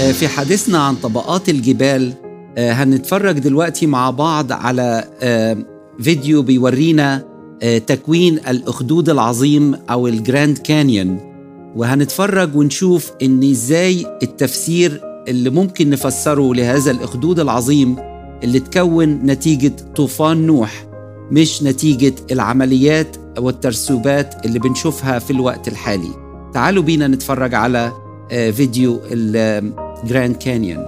في حديثنا عن طبقات الجبال هنتفرج دلوقتي مع بعض على فيديو بيورينا تكوين الأخدود العظيم أو الجراند كانيون وهنتفرج ونشوف إن إزاي التفسير اللي ممكن نفسره لهذا الأخدود العظيم اللي تكون نتيجة طوفان نوح مش نتيجة العمليات والترسوبات اللي بنشوفها في الوقت الحالي تعالوا بينا نتفرج على فيديو الجراند كانيون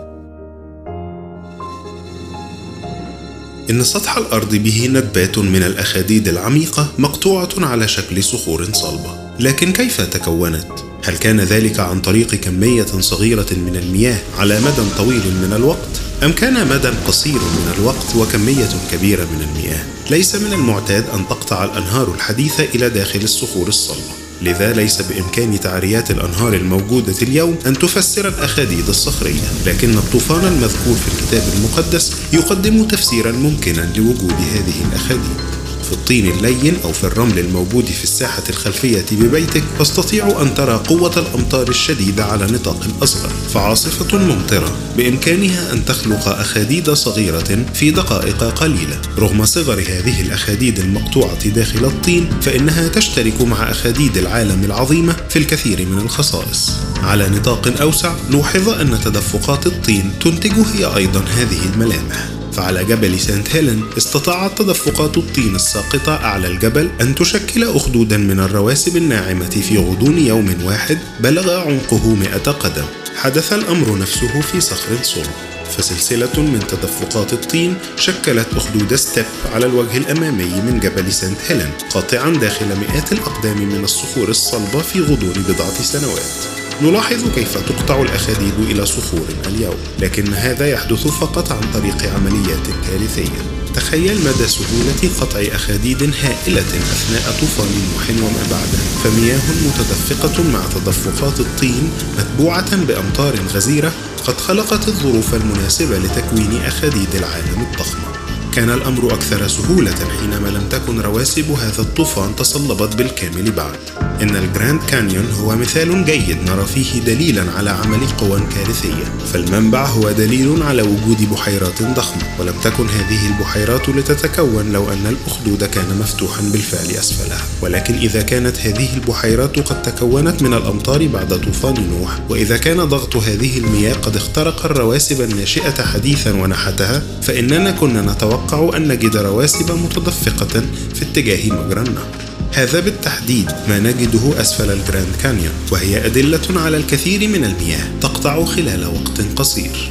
إن سطح الأرض به ندبات من الأخاديد العميقة مقطوعة على شكل صخور صلبة لكن كيف تكونت؟ هل كان ذلك عن طريق كمية صغيرة من المياه على مدى طويل من الوقت؟ أم كان مدى قصير من الوقت وكمية كبيرة من المياه؟ ليس من المعتاد أن تقطع الأنهار الحديثة إلى داخل الصخور الصلبة لذا ليس بإمكان تعريات الأنهار الموجودة اليوم أن تفسر الأخاديد الصخرية لكن الطوفان المذكور في الكتاب المقدس يقدم تفسيرا ممكنا لوجود هذه الأخاديد في الطين اللين أو في الرمل الموجود في الساحة الخلفية ببيتك تستطيع أن ترى قوة الأمطار الشديدة على نطاق أصغر فعاصفة ممطرة بإمكانها أن تخلق أخاديد صغيرة في دقائق قليلة رغم صغر هذه الأخاديد المقطوعة داخل الطين فإنها تشترك مع أخاديد العالم العظيمة في الكثير من الخصائص على نطاق أوسع نوحظ أن تدفقات الطين تنتج هي أيضا هذه الملامح فعلى جبل سانت هيلين استطاعت تدفقات الطين الساقطة أعلى الجبل أن تشكل أخدودا من الرواسب الناعمة في غضون يوم واحد بلغ عمقه 100 قدم حدث الأمر نفسه في صخر صلب فسلسلة من تدفقات الطين شكلت أخدود ستيب على الوجه الأمامي من جبل سانت هيلين قاطعا داخل مئات الأقدام من الصخور الصلبة في غضون بضعة سنوات نلاحظ كيف تقطع الأخاديد إلى صخور اليوم لكن هذا يحدث فقط عن طريق عمليات كارثية تخيل مدى سهولة قطع أخاديد هائلة أثناء طوفان نوح وما بعده فمياه متدفقة مع تدفقات الطين متبوعة بأمطار غزيرة قد خلقت الظروف المناسبة لتكوين أخاديد العالم الضخمة كان الأمر أكثر سهولة حينما لم تكن رواسب هذا الطوفان تصلبت بالكامل بعد. إن الجراند كانيون هو مثال جيد نرى فيه دليلا على عمل قوى كارثية، فالمنبع هو دليل على وجود بحيرات ضخمة، ولم تكن هذه البحيرات لتتكون لو أن الأخدود كان مفتوحا بالفعل أسفلها، ولكن إذا كانت هذه البحيرات قد تكونت من الأمطار بعد طوفان نوح، وإذا كان ضغط هذه المياه قد اخترق الرواسب الناشئة حديثا ونحتها، فإننا كنا نتوقع نتوقع أن نجد رواسب متدفقة في اتجاه مجرى النهر هذا بالتحديد ما نجده أسفل الجراند كانيون وهي أدلة على الكثير من المياه تقطع خلال وقت قصير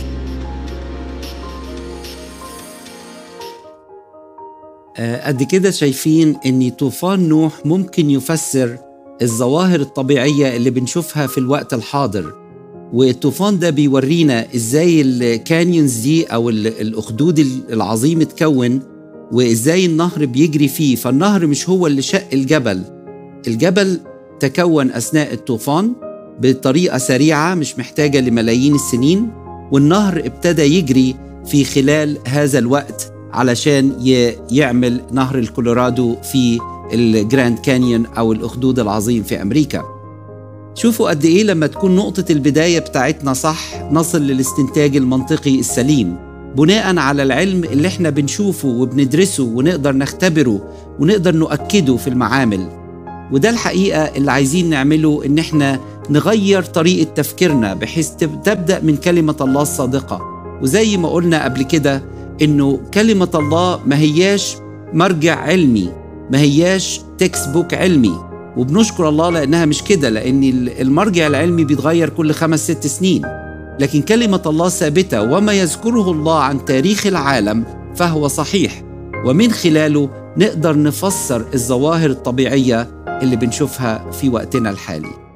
قد كده شايفين ان طوفان نوح ممكن يفسر الظواهر الطبيعيه اللي بنشوفها في الوقت الحاضر والطوفان ده بيورينا ازاي الكانيونز دي او الاخدود العظيم اتكون وازاي النهر بيجري فيه فالنهر مش هو اللي شق الجبل الجبل تكون اثناء الطوفان بطريقه سريعه مش محتاجه لملايين السنين والنهر ابتدى يجري في خلال هذا الوقت علشان يعمل نهر الكولورادو في الجراند كانيون او الاخدود العظيم في امريكا شوفوا قد ايه لما تكون نقطة البداية بتاعتنا صح نصل للاستنتاج المنطقي السليم بناء على العلم اللي احنا بنشوفه وبندرسه ونقدر نختبره ونقدر نؤكده في المعامل وده الحقيقة اللي عايزين نعمله ان احنا نغير طريقة تفكيرنا بحيث تبدأ من كلمة الله الصادقة وزي ما قلنا قبل كده انه كلمة الله ما هياش مرجع علمي ما هياش تكست بوك علمي وبنشكر الله لانها مش كده لان المرجع العلمي بيتغير كل خمس ست سنين لكن كلمه الله ثابته وما يذكره الله عن تاريخ العالم فهو صحيح ومن خلاله نقدر نفسر الظواهر الطبيعيه اللي بنشوفها في وقتنا الحالي